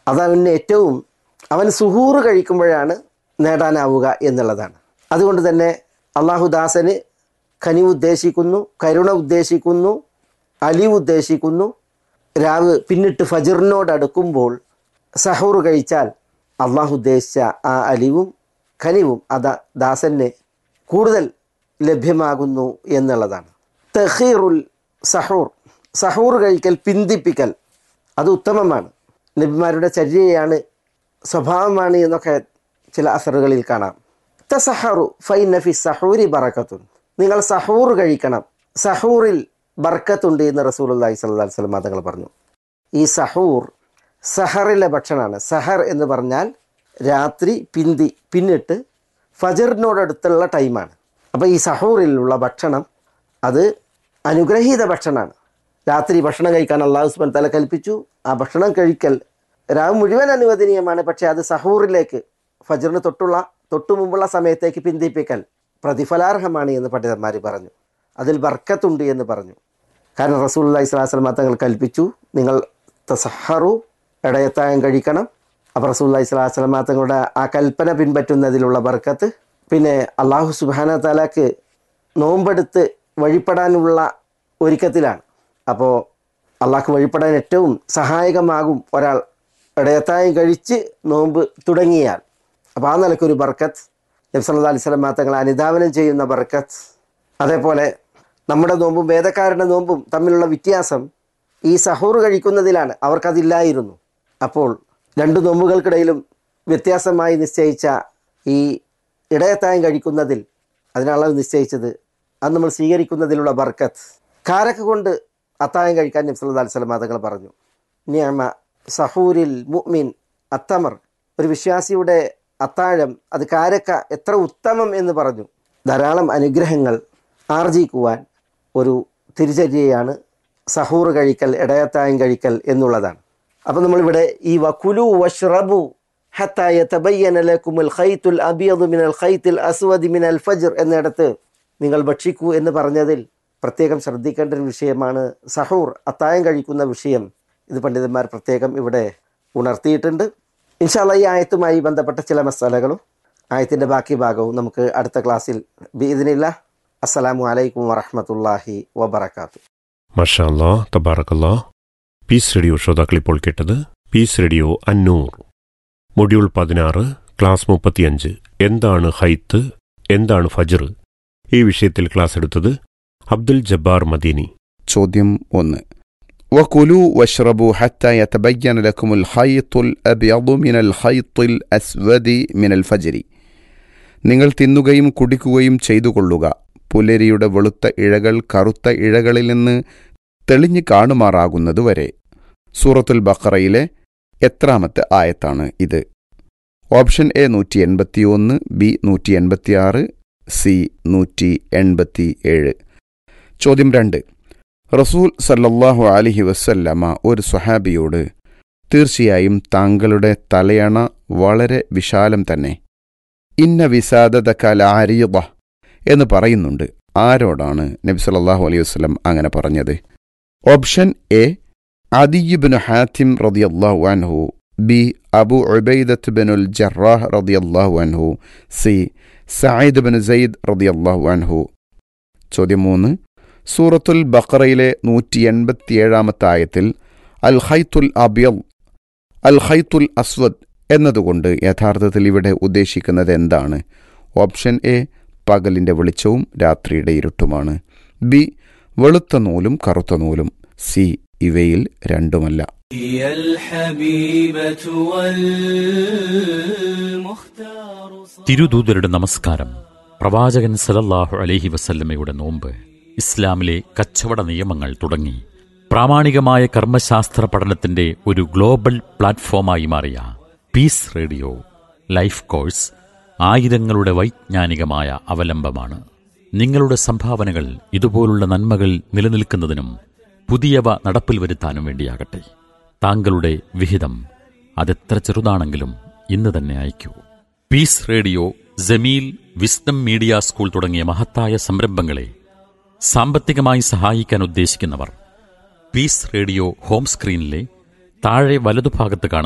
അതവന് ഏറ്റവും അവൻ സുഹൂറ് കഴിക്കുമ്പോഴാണ് നേടാനാവുക എന്നുള്ളതാണ് അതുകൊണ്ട് തന്നെ അള്ളാഹുദാസന് കനിവ് ഉദ്ദേശിക്കുന്നു കരുണ ഉദ്ദേശിക്കുന്നു അലിവ് ഉദ്ദേശിക്കുന്നു രാവ് പിന്നിട്ട് ഫജറിനോട് അടുക്കുമ്പോൾ സഹൂർ കഴിച്ചാൽ അള്ളാഹു ഉദ്ദേശിച്ച ആ അലിവും കനിവും അത ദാസന് കൂടുതൽ ലഭ്യമാകുന്നു എന്നുള്ളതാണ് തഹീറുൽ സഹൂർ സഹൂർ കഴിക്കൽ പിന്തിപ്പിക്കൽ അത് ഉത്തമമാണ് നബിമാരുടെ ചര്യയാണ് സ്വഭാവമാണ് എന്നൊക്കെ ചില അസറുകളിൽ കാണാം തസഹറു ഫൈനഫി സഹൂരി ബറക്കത്തുൻ നിങ്ങൾ സഹൂർ കഴിക്കണം സഹൂറിൽ ബർക്കത്തുണ്ട് എന്ന് റസൂൽ അള്ളാഹി സ്വല്ലാ വസ്ലം തങ്ങൾ പറഞ്ഞു ഈ സഹൂർ സഹറിലെ ഭക്ഷണമാണ് സഹർ എന്ന് പറഞ്ഞാൽ രാത്രി പിന്തി പിന്നിട്ട് ഫജറിനോടടുത്തുള്ള ടൈമാണ് അപ്പോൾ ഈ സഹൂറിലുള്ള ഭക്ഷണം അത് അനുഗ്രഹീത ഭക്ഷണമാണ് രാത്രി ഭക്ഷണം കഴിക്കാൻ അള്ളാഹു സുബൻ തല കൽപ്പിച്ചു ആ ഭക്ഷണം കഴിക്കൽ രാവ് മുഴുവൻ അനുവദനീയമാണ് പക്ഷേ അത് സഹൂറിലേക്ക് ഫജറിന് തൊട്ടുള്ള തൊട്ടു മുമ്പുള്ള സമയത്തേക്ക് പിന്തിപ്പിക്കൽ പ്രതിഫലാർഹമാണ് എന്ന് പണ്ഡിതന്മാർ പറഞ്ഞു അതിൽ ബർക്കത്തുണ്ട് എന്ന് പറഞ്ഞു കാരണം റസൂൽ അള്ളഹി സ്വലാസ്ലമ തങ്ങൾ കൽപ്പിച്ചു നിങ്ങൾ തസഹറു ഇടയത്തായം കഴിക്കണം അപ്പോൾ റസൂൽ അള്ളഹി സ്വലാസ്ലമ തങ്ങളുടെ ആ കൽപ്പന പിൻപറ്റുന്നതിലുള്ള ബർക്കത്ത് പിന്നെ അള്ളാഹു സുബാന താലാക്ക് നോമ്പെടുത്ത് വഴിപ്പെടാനുള്ള ഒരുക്കത്തിലാണ് അപ്പോൾ അള്ളാഹ്ക്ക് വഴിപ്പെടാൻ ഏറ്റവും സഹായകമാകും ഒരാൾ ഇടയത്തായം കഴിച്ച് നോമ്പ് തുടങ്ങിയാൽ അപ്പോൾ ആ നിലക്കൊരു ബർക്കത്ത് നബ്സല്ലാ അലൈഹി സ്വലം തങ്ങൾ അനുധാവനം ചെയ്യുന്ന ബർക്കത്ത് അതേപോലെ നമ്മുടെ നോമ്പും വേദക്കാരുടെ നോമ്പും തമ്മിലുള്ള വ്യത്യാസം ഈ സഹൂർ കഴിക്കുന്നതിലാണ് അവർക്കതില്ലായിരുന്നു അപ്പോൾ രണ്ട് നോമ്പുകൾക്കിടയിലും വ്യത്യാസമായി നിശ്ചയിച്ച ഈ ഇടയത്തായം കഴിക്കുന്നതിൽ അതിനളവ് നിശ്ചയിച്ചത് അത് നമ്മൾ സ്വീകരിക്കുന്നതിലുള്ള ബർക്കത്ത് കാരക്ക് കൊണ്ട് അത്തായം കഴിക്കാൻ നബ്സല്ലാ അലൈഹി സ്വലം തങ്ങൾ പറഞ്ഞു നിയമ സഹൂരിൽ മുഅ്മിൻ അത്തമർ ഒരു വിശ്വാസിയുടെ അത്താഴം അത് കാരക്ക എത്ര ഉത്തമം എന്ന് പറഞ്ഞു ധാരാളം അനുഗ്രഹങ്ങൾ ആർജിക്കുവാൻ ഒരു തിരിച്ചര്യയാണ് സഹൂർ കഴിക്കൽ ഇടയത്തായം കഴിക്കൽ എന്നുള്ളതാണ് അപ്പോൾ നമ്മളിവിടെ ഈ വക്കുലു വഷ്റബു ഹത്തായ തബയ്യനലക്കുമുൽ ഖൈത്തുൽ അബിയദു മിനൽ ഖൈത്തുൽ അസ്വദി മിനൽ ഫജ്ർ എന്നിടത്ത് നിങ്ങൾ ഭക്ഷിക്കൂ എന്ന് പറഞ്ഞതിൽ പ്രത്യേകം ശ്രദ്ധിക്കേണ്ട ഒരു വിഷയമാണ് സഹൂർ അത്തായം കഴിക്കുന്ന വിഷയം ഇത് പണ്ഡിതന്മാർ പ്രത്യേകം ഇവിടെ ഉണർത്തിയിട്ടുണ്ട് ഇൻഷാല്ല ഈ ആയത്തുമായി ബന്ധപ്പെട്ട ചില മസാലകളും ആയത്തിൻ്റെ ബാക്കി ഭാഗവും നമുക്ക് അടുത്ത ക്ലാസ്സിൽ ഇതിനില്ല അസ്സലാമു അലൈക്കും വറഹമത്തല്ലാഹി വബർക്കാത്തു മഷാല്ലാ തബാറക്കല്ലാ പീസ് റേഡിയോ ശ്രോതാക്കൾ ഇപ്പോൾ കേട്ടത് പീസ് റേഡിയോ അന്നൂർ മൊഡ്യൂൾ പതിനാറ് ക്ലാസ് മുപ്പത്തിയഞ്ച് എന്താണ് ഹൈത്ത് എന്താണ് ഫജർ ഈ വിഷയത്തിൽ ക്ലാസ് എടുത്തത് അബ്ദുൽ ജബ്ബാർ മദീനി ചോദ്യം ഒന്ന് وكلوا واشربوا حتى يتبين لكم الخيط الأبيض من الخيط الأسود من الفجر നിങ്ങൾ തിന്നുകയും കുടിക്കുകയും ചെയ്തു കൊള്ളുക പുലരിയുടെ വെളുത്ത ഇഴകൾ കറുത്ത ഇഴകളിൽ നിന്ന് തെളിഞ്ഞു കാണുമാറാകുന്നതുവരെ സൂറത്തുൽ ബഖറയിലെ എത്രാമത്തെ ആയത്താണ് ഇത് ഓപ്ഷൻ എ നൂറ്റി എൺപത്തിയൊന്ന് ബി നൂറ്റി എൺപത്തിയാറ് സി നൂറ്റി എൺപത്തി ഏഴ് ചോദ്യം രണ്ട് റസൂൽ സല്ലല്ലാഹു അലിഹി വസല്ലമ ഒരു സ്വഹാബിയോട് തീർച്ചയായും താങ്കളുടെ തലയണ വളരെ വിശാലം തന്നെ ഇന്ന വിസാദത കലാരീദ എന്ന് പറയുന്നുണ്ട് ആരോടാണ് നബി സല്ലല്ലാഹു അലൈഹി വസല്ലം അങ്ങനെ പറഞ്ഞത് ഓപ്ഷൻ എ അദിയുബിന് ഹാത്തിം റളിയല്ലാഹു അൻഹു ബി അബു ഉബൈദത്ത് ബിനുൽ ജറാഹ് റളിയല്ലാഹു അൻഹു സി സഈദ് ബിൻ സെയ്ദ് റളിയല്ലാഹു അൻഹു ചോദ്യം മൂന്ന് സൂറത്തുൽ ബഖറയിലെ നൂറ്റി എൺപത്തിയേഴാമത്തെ ആയത്തിൽ അൽ ഹൈത്തുൽ അബിയൽ അൽ ഹൈത്തുൽ അസ്വദ് എന്നതുകൊണ്ട് യഥാർത്ഥത്തിൽ ഇവിടെ ഉദ്ദേശിക്കുന്നത് എന്താണ് ഓപ്ഷൻ എ പകലിൻ്റെ വെളിച്ചവും രാത്രിയുടെ ഇരുട്ടുമാണ് ബി വെളുത്ത നൂലും കറുത്ത നൂലും സി ഇവയിൽ രണ്ടുമല്ല هي الحبيبة والمختار തിരുദൂതരുടെ നമസ്കാരം പ്രവാചകൻ സലല്ലാഹു അലൈഹി വസല്ലമയുടെ നോമ്പ് ഇസ്ലാമിലെ കച്ചവട നിയമങ്ങൾ തുടങ്ങി പ്രാമാണികമായ കർമ്മശാസ്ത്ര പഠനത്തിന്റെ ഒരു ഗ്ലോബൽ പ്ലാറ്റ്ഫോമായി മാറിയ പീസ് റേഡിയോ ലൈഫ് കോഴ്സ് ആയിരങ്ങളുടെ വൈജ്ഞാനികമായ അവലംബമാണ് നിങ്ങളുടെ സംഭാവനകൾ ഇതുപോലുള്ള നന്മകൾ നിലനിൽക്കുന്നതിനും പുതിയവ നടപ്പിൽ വരുത്താനും വേണ്ടിയാകട്ടെ താങ്കളുടെ വിഹിതം അതെത്ര ചെറുതാണെങ്കിലും ഇന്ന് തന്നെ അയക്കൂ peace radio Jameel wisdom media school തുടങ്ങിയ മഹത്തായ സംരംഭങ്ങളെ സാമ്പത്തികമായി സഹായിക്കാൻ ഉദ്ദേശിക്കുന്നവർ പീസ് റേഡിയോ ഹോം സ്ക്രീനിലെ താഴെ വലതുഭാഗത്ത് കാണുന്ന